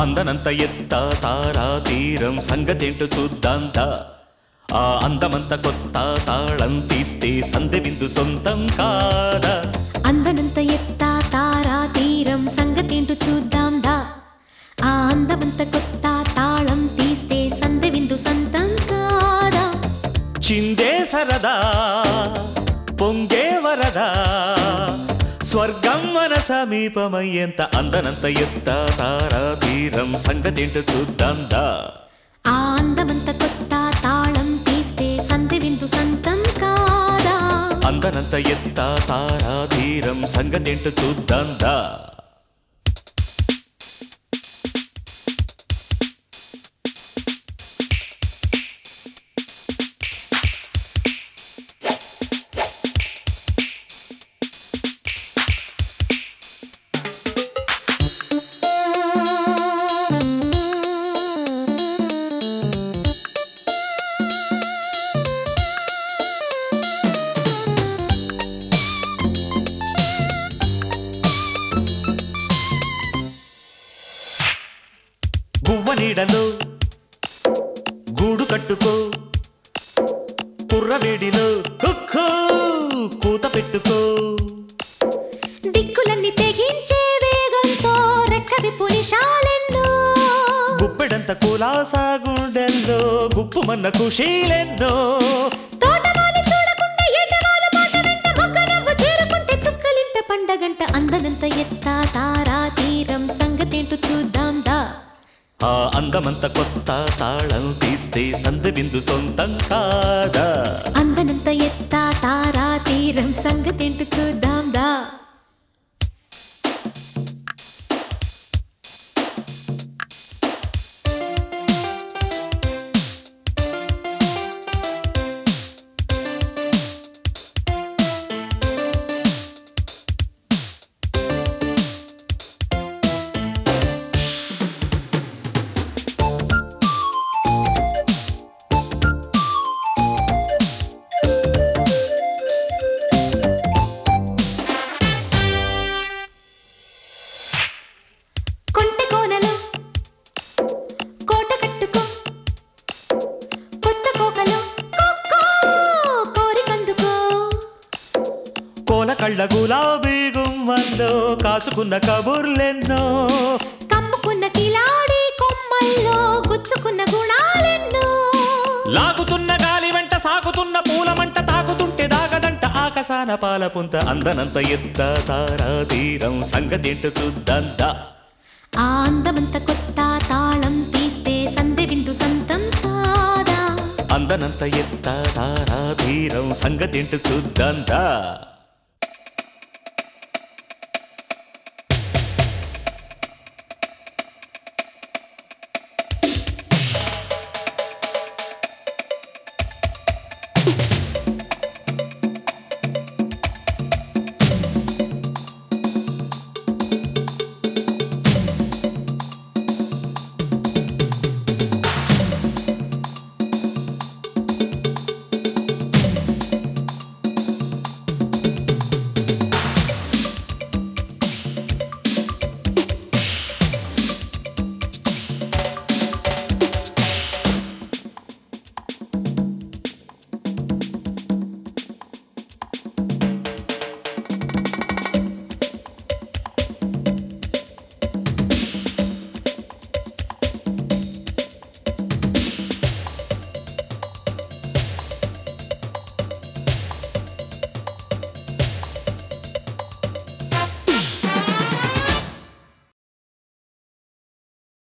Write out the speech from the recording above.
అందనంత ఎత్త తారా తీరం సంగతేంటో చూద్దాందా ఆ అందమంత కొత్త తాళం తీస్తే సందె బిందు సొంతం కాదా అందనంత ఎత్త తారా తీరం సంగతేంటో చూద్దాం దా ఆ అందమంత కొత్త తాళం తీస్తే సందె విందు సంతం కాదా చిందే సరదా పొంగే వరదా స్వర్గం మన సమీపమయ్యేంత అందనంత ఎత్త తారా తీరం సంగతేంటో చూద్దాందా ఆ అందమంత కొత్త తాళం తీస్తే సందె విందు సంతం కాదా అందనంత ఎత్త తారా తీరం సంగతేంటో చూద్దాందా గువ్వ నీడలో గూడు కట్టుకో కుర్రవేడిలో కుక్కో కూత పెట్టుకో దిక్కులన్నీ తెగించే వేగంతో రెక్కది పునిషాలెన్నో గుప్పెడంత కులాసా గుండెల్లో గుప్పుమన్న కుషీలెన్నో తోటమాలి చూడకుండా ఎటమాల మాట వెంట మొక్క నవ్వు చేరుకుంటే చుక్కలింట పండగంట అందనంత ఎత్త తారా తీరం సంగతేంటో చూద్దాం దా ఆ అందమంత కొత్త తాళం తీస్తే సంద బిందు సొంతం కాదా అందనంత ఎత్త తారా తీరం సంగతేంటో చూద్దాం దా కొంటె కోనలో కోట కట్టుకో కొత్త కోకలో కొక్కో కోరికందుకో కోల కళ్ళ గులాబీ గుమ్మంలో కాచుకున్న కబుర్లెన్నో కమ్ముకున్న కిలాడి కొమ్మల్లో గుచ్చుకున్న గుణాలెన్నో లాగుతున్న గాలి వెంట సాగుతున్న పూలమంట తాకుతుంటే దాగదంట ఆకసాన పాల పుంత అందనంత ఎత్త తారా తీరం సంగతేంటో చూద్దంతా ఆ అందమంత కొత్త తాళం తీస్తే సందె విందు సంతం కాదా అందనంత ఎత్త తారా తీరం సంగతేంటో చూద్దంతా